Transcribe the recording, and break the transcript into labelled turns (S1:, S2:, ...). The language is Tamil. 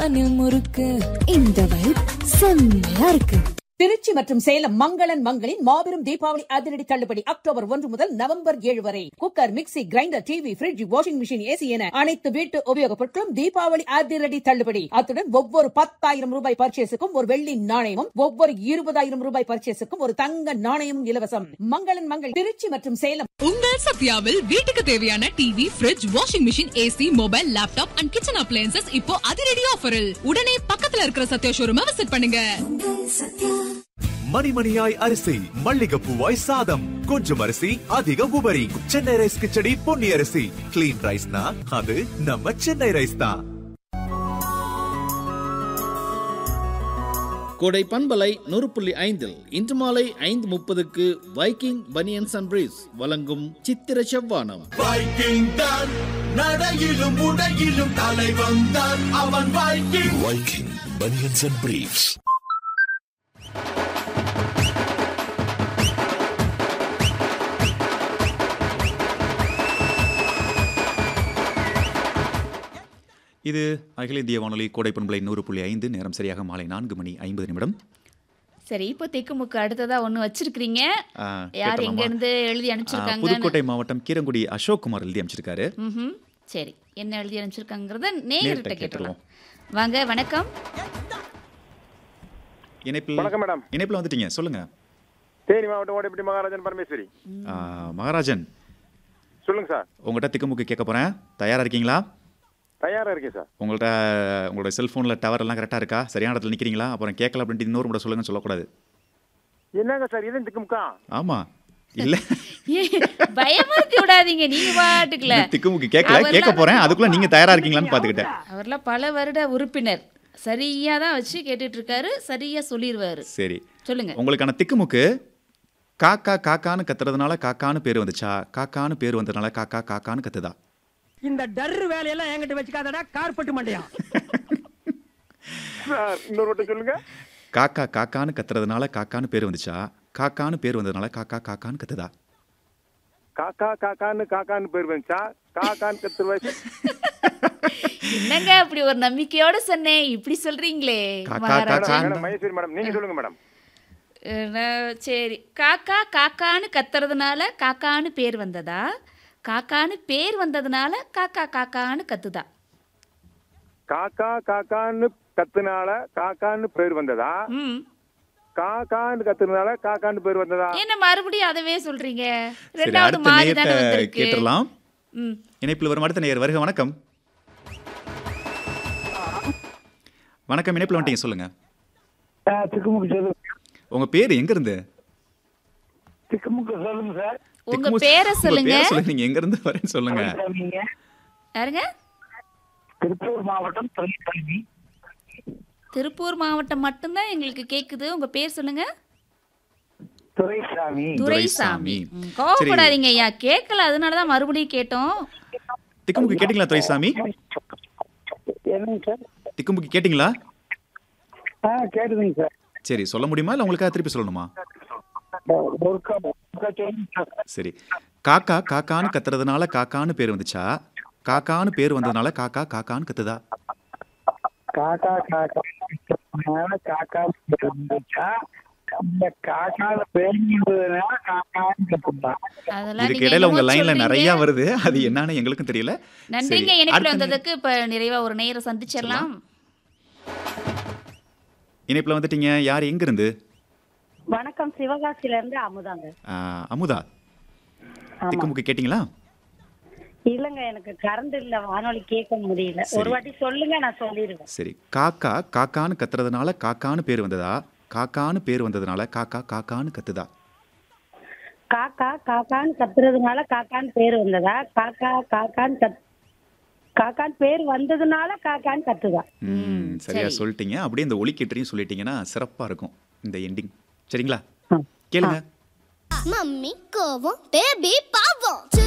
S1: அணில் முறுக்கு இந்த வைப் செம்மையா இருக்கு
S2: திருச்சி மற்றும் சேலம் மங்களன் மங்களின் மாபெரும் தீபாவளி அதிரடி தள்ளுபடி அக்டோபர் ஒன்று முதல் நவம்பர் ஏழு வரை cooker mixie grinder TV fridge washing machine AC என அனைத்து வீட்டு உபயோகப் பொருட்களும் தீபாவளி அதிரடி தள்ளுபடி அத்துடன் ஒவ்வொரு பத்தாயிரம் ரூபாய் பர்ச்சேஸுக்கும் ஒரு வெள்ளி நாணயமும் ஒவ்வொரு இருபதாயிரம் ரூபாய் பர்ச்சேஸுக்கும் ஒரு தங்க நாணயமும் இலவசம் மங்களன் மங்கள் திருச்சி மற்றும் சேலம்
S3: உங்கள் சத்யாவில் வீட்டுக்கு தேவையான TV fridge washing machine AC mobile laptop and kitchen appliances இப்போ அதிரடி ஆஃபரில் உடனே பக்கத்துல இருக்கிற சத்யா ஷோரூமை விசிட் பண்ணுங்க
S4: மணிமணியாய் அரிசி மல்லிகைப்பூவாய் சாதம் கொஞ்சம் அரிசி அதிக உபரி சென்னை ரைஸ் கிச்சடி பொன்னி அரிசி கிளீன் ரைஸ்னா அது நம்ம சென்னை ரைஸ் தான்
S5: கோடை பண்பலை நூறு புள்ளி ஐந்தில் இன்று மாலை ஐந்து முப்பதுக்கு வைக்கிங் பனியன்ஸ் அண்ட் பிரீஸ் வழங்கும் சித்திர செவ்வானம்
S4: வைக்கிங் தான் நடையிலும் உடையிலும் தலைவன் தான் அவன் Viking
S6: Viking Bunions and Briefs.
S7: இது அகில இந்திய வானொலி கோடை பண்பலை நூறு புள்ளி ஐந்து நேரம் சரியாக மாலை நான்கு மணி ஐம்பது நிமிடம்
S8: சரி இப்போ திக்குமுக்கு அடுத்ததா ஒண்ணு வச்சிருக்கீங்க
S7: ஆ,
S8: யார்
S7: கேட்டலாமா?
S8: எங்க இருந்து எழுதி
S7: ஆ,
S8: அனுப்பிச்சிருக்காங்க
S7: புதுக்கோட்டை மாவட்டம் கீரங்குடி அசோக் குமார் எழுதி அமைச்சிருக்காரு
S8: ம்ஹும். சரி என்ன எழுதி அனுப்பிச்சிருக்காங்கிறத
S7: நேர்கிட்ட
S8: நேயர்கிட்ட கேட்டுருவோம் வாங்க வணக்கம்
S7: இணைப்பில்
S9: வணக்கம் மேடம்
S7: இணைப்பில் வந்துட்டீங்க சொல்லுங்க
S9: தேனி மாவட்டம் ஓடைப்பட்டி மகாராஜன் பரமேஸ்வரி
S7: ஆ, மகாராஜன்
S9: சொல்லுங்க சார்
S7: உங்கள்கிட்ட திக்குமுக்கு கேட்க போறேன் தயாரா இருக்கீங்களா
S9: தயாரா இருக்கேன் சார்
S7: உங்கள்கிட்ட உங்களோட செல்ஃபோனில் டவர் எல்லாம் கரெக்டாக இருக்கா சரியான இடத்துல நிற்கிறீங்களா அப்புறம் கேட்கல அப்படின்ட்டு இன்னொரு முறை சொல்லுங்கன்னு சொல்லக்கூடாது
S9: என்னங்க சார் இது திக்குமுக்கா
S7: ஆமாம் இல்லை
S8: ஏ, பயமுறுத்தி விடாதீங்க நீங்க பாட்டுக்குல
S7: திக்குமுக்கு கேட்கல
S8: அவர்லாம்
S7: கேட்க போறேன் அதுக்குள்ள நீங்க தயாரா இருக்கீங்களான்னு பார்த்துக்கிட்டேன்
S8: அவர்லாம் பல வருட உறுப்பினர் சரியா தான் வச்சு கேட்டுட்டு இருக்காரு சரியா சொல்லிடுவாரு
S7: சரி
S8: சொல்லுங்க
S7: உங்களுக்கான திக்குமுக்கு காக்கா காக்கான்னு கத்துறதுனால காக்கான்னு பேர் வந்துச்சா காக்கான்னு பேர் வந்ததுனால காக்கா காக்கான்னு கத்துதா
S10: இந்த டர்ரு வேலையெல்லாம் என்கிட்ட வச்சுக்காதடா கார்பட்டு மண்டையா
S9: சார் இன்னொரு வட்டம் சொல்லுங்க
S7: காக்கா காக்கான்னு கத்துறதுனால காக்கான்னு பேர் வந்துச்சா காக்கான்னு பேர் வந்ததுனால காக்கா காக்கான்னு கத்துதா
S9: காக்கா காக்கான்னு காக்கான்னு பேர் வந்துச்சா காக்கான்னு கத்து வயசு
S8: என்னங்க அப்படி ஒரு நம்பிக்கையோட சொன்னேன் இப்படி சொல்றீங்களே
S7: காக்கா,
S8: மகாராஜா
S7: காக்கா.
S9: மேடம் மகேஸ்வரி மேடம் நீங்க சொல்லுங்க மேடம்
S8: அஹ் நான் சரி காக்கா காக்கான்னு கத்துறதுனால காக்கான்னு பேர் வந்ததா காக்கான்னு பேர் வந்ததுனால காக்கா காக்கான்னு கத்துதா
S9: காக்கா காக்கான்னு கத்துனால காக்கான்னு பேர் வந்ததா
S8: ம்
S9: காக்கான்னு கத்துனால காக்கான்னு பேர் வந்ததா
S8: என்ன மறுபடியும் அதவே சொல்றீங்க
S7: சரி
S8: ரெண்டாவது
S7: அடுத்த
S8: மாறி தானே
S7: நேயத்தை
S8: வந்திருக்கு
S7: கேட்டுடலாம்
S8: ம்
S7: இணைப்பில் வரும் அடுத்த நேயர் வருக வணக்கம் வணக்கம் இணைப்பில் வந்துட்டீங்க சொல்லுங்க
S10: திக்குமுக்கு சொல்லுங்க
S7: உங்க பேர் எங்க இருந்து
S10: திக்குமுக்கு சொல்லுங்க சார்
S8: உங்க
S7: திக்குமுக்கு-
S8: பேரை
S7: உங்க
S8: சொல்லுங்க
S7: பேரை சொல்லுங்க நீங்க எங்க இருந்து வரேன்னு சொல்லுங்க
S10: நீங்க
S8: யாருங்க
S10: திருப்பூர் மாவட்டம் தொழிற்கல்வி
S8: திருப்பூர் மாவட்டம் மட்டும்தான் எங்களுக்கு கேக்குது உங்க பேர் சொல்லுங்க
S10: துரைசாமி
S8: துரைசாமி
S7: துரைசாமி.
S8: ம், கோவப்படாதீங்க ஐயா கேட்கல அதனாலதான் மறுபடியும் கேட்டோம்
S7: திக்குமுக்கு கேட்டிங்களா துரைசாமி
S10: என்னங்க சார்
S7: திக்குமுக்கு கேட்டிங்களா
S10: ஆ கேட்டுதுங்க சார்
S7: சரி சொல்ல முடியுமா இல்லை உங்களுக்காக திருப்பி சொல்லணுமா
S10: ஒருக்கா ஒருக்கா சொல்லுங்க சார்
S7: சரி காக்கா காக்கான்னு கத்துறதுனால காக்கான்னு பேர் வந்துச்சா காக்கான்னு பேர் வந்ததுனால காக்கா காக்கான்னு கத்துதா
S10: காக்கா காக்கா அதனால காக்கா பேர் வந்துச்சா இந்த காக்கா பேருந்ததுனால காக்கான்னு கத்துட்டான்
S8: அதெல்லாம்
S7: இதுக்கு
S8: நீங்க
S7: இடையில உங்க
S8: என்னமோ
S7: லைன்ல
S8: சொல்றீங்க.
S7: நிறைய வருது அது என்னன்னு எங்களுக்கும் தெரியல
S8: நன்றிங்க
S7: சரி,
S8: இணைப்புல
S7: அடுத்த
S8: வந்ததுக்கு இப்ப நிறைவா ஒரு நேரம் சந்திச்சிடலாம்
S7: இணைப்புல வந்துட்டீங்க யார் எங்க இருந்து
S11: வணக்கம் சிவகாசில இருந்து அமுதாங்க
S7: ஆ, அமுதா திக்குமுக்கு கேட்டிங்களா
S11: இல்லங்க எனக்கு கரண்ட் இல்ல வானொலி கேட்க முடியல ஒரு வாட்டி சொல்லுங்க நான் சொல்லிடுவேன்
S7: சரி காக்கா காக்கான்னு கத்துறதுனால காக்கான்னு பேர் வந்ததா காக்கான்னு பேர் வந்ததுனால காக்கா காக்கான்னு கத்துதா
S11: காக்கா காக்கான்னு கத்துறதுனால காக்கான்னு பேர் வந்ததா காக்கா காக்கான்னு கத் காக்கான்னு பேர் வந்ததுனால காக்கான்னு கத்துதா
S7: ம் சரியா
S8: சரி.
S7: சொல்லிட்டீங்க அப்படியே இந்த ஒலிக்கீற்றையும் சொல்லிட்டீங்கன்னா சிறப்பா இருக்கும் இந்த எண்டிங் சரிங்களா கேளுங்க
S12: மம்மி கோவம் பேபி பாவம்